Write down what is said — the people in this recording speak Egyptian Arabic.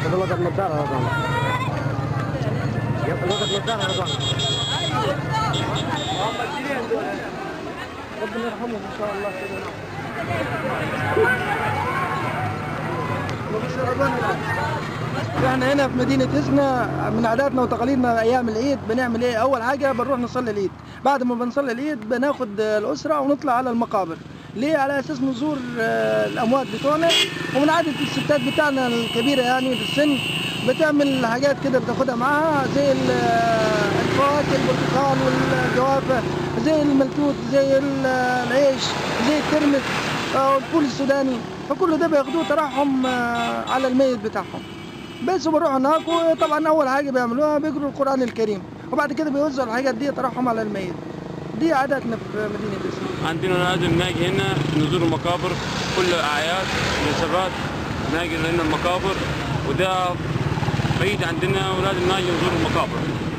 الوضع النضاره يا رضوان يبقى الوضع النضاره يا رضوان ربنا يرحمهم ان شاء الله احنا هنا في مدينة إسنا من عاداتنا وتقاليدنا أيام العيد بنعمل إيه؟ أول حاجة بنروح نصلي العيد، بعد ما بنصلي العيد بناخد الأسرة ونطلع على المقابر، ليه؟ على أساس نزور آه، الأموات بتوعنا ومن عادة الستات بتاعنا الكبيرة يعني في السن بتعمل حاجات كده بتاخدها معاها زي ال- آه، الفواكه البرتقال والجوافة زي الملتوت زي ال- العيش زي الترمس آه، والفول السوداني فكل ده بياخدوه ترحم آه، على الميت بتاعهم بس وبروحوا هناك وطبعا اول حاجه بيعملوها بيقروا القران الكريم وبعد كده بيوزعوا الحاجات دي ترحم على الميت دي عاداتنا في مدينه اسنا عندنا لازم ناجي هنا نزور المقابر كل اعياد مناسبات ناجي هنا المقابر وده بعيد عندنا ولازم ناجي نزور المقابر